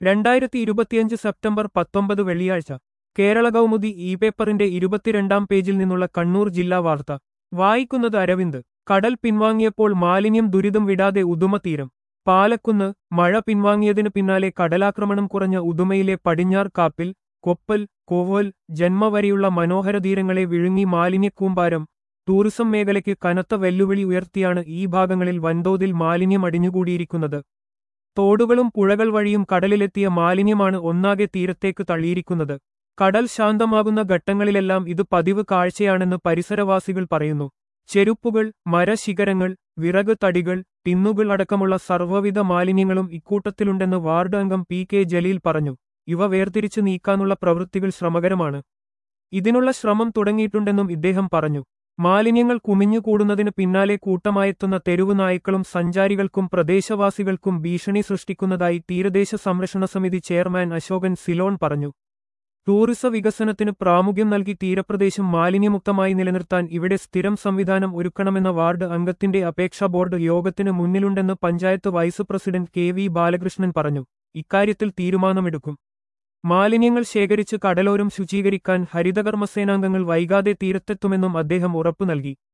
രണ്ടായിരത്തി ഇരുപത്തിയഞ്ച് സെപ്റ്റംബർ പത്തൊമ്പത് വെള്ളിയാഴ്ച കേരള കൗമുദി ഇ പേപ്പറിന്റെ ഇരുപത്തിരണ്ടാം പേജിൽ നിന്നുള്ള കണ്ണൂർ ജില്ലാ വാർത്ത വായിക്കുന്നത് അരവിന്ദ് കടൽ പിൻവാങ്ങിയപ്പോൾ മാലിന്യം ദുരിതം വിടാതെ ഉദുമ തീരം പാലക്കുന്ന് മഴ പിൻവാങ്ങിയതിനു പിന്നാലെ കടലാക്രമണം കുറഞ്ഞ ഉദുമയിലെ പടിഞ്ഞാർ കാപ്പിൽ കൊപ്പൽ കോവൽ ജന്മ വരെയുള്ള മനോഹര തീരങ്ങളെ വിഴുങ്ങി മാലിന്യക്കൂമ്പാരം ടൂറിസം മേഖലയ്ക്ക് കനത്ത വെല്ലുവിളി ഉയർത്തിയാണ് ഈ ഭാഗങ്ങളിൽ വൻതോതിൽ മാലിന്യം അടിഞ്ഞുകൂടിയിരിക്കുന്നത് തോടുകളും പുഴകൾ വഴിയും കടലിലെത്തിയ മാലിന്യമാണ് ഒന്നാകെ തീരത്തേക്ക് തള്ളിയിരിക്കുന്നത് കടൽ ശാന്തമാകുന്ന ഘട്ടങ്ങളിലെല്ലാം ഇത് പതിവ് കാഴ്ചയാണെന്ന് പരിസരവാസികൾ പറയുന്നു ചെരുപ്പുകൾ മരശിഖരങ്ങൾ വിറക് തടികൾ ടിന്നുകൾ അടക്കമുള്ള സർവ്വവിധ മാലിന്യങ്ങളും ഇക്കൂട്ടത്തിലുണ്ടെന്ന് വാർഡ് അംഗം പി കെ ജലീൽ പറഞ്ഞു ഇവ വേർതിരിച്ചു നീക്കാനുള്ള പ്രവൃത്തികൾ ശ്രമകരമാണ് ഇതിനുള്ള ശ്രമം തുടങ്ങിയിട്ടുണ്ടെന്നും ഇദ്ദേഹം പറഞ്ഞു മാലിന്യങ്ങൾ കുമിഞ്ഞുകൂടുന്നതിന് പിന്നാലെ കൂട്ടമായെത്തുന്ന തെരുവ് നായ്ക്കളും സഞ്ചാരികൾക്കും പ്രദേശവാസികൾക്കും ഭീഷണി സൃഷ്ടിക്കുന്നതായി തീരദേശ സംരക്ഷണ സമിതി ചെയർമാൻ അശോകൻ സിലോൺ പറഞ്ഞു ടൂറിസ വികസനത്തിന് പ്രാമുഖ്യം നൽകി തീരപ്രദേശം മാലിന്യമുക്തമായി നിലനിർത്താൻ ഇവിടെ സ്ഥിരം സംവിധാനം ഒരുക്കണമെന്ന വാർഡ് അംഗത്തിന്റെ അപേക്ഷാ ബോർഡ് യോഗത്തിന് മുന്നിലുണ്ടെന്ന് panchayat vice president K V Balakrishnan പറഞ്ഞു ഇക്കാര്യത്തിൽ തീരുമാനമെടുക്കും മാലിന്യങ്ങൾ ശേഖരിച്ച് കടലോരം ശുചീകരിക്കാൻ ഹരിതകർമ്മസേനാംഗങ്ങൾ വൈകാതെ തീരത്തെത്തുമെന്നും അദ്ദേഹം ഉറപ്പു നൽകി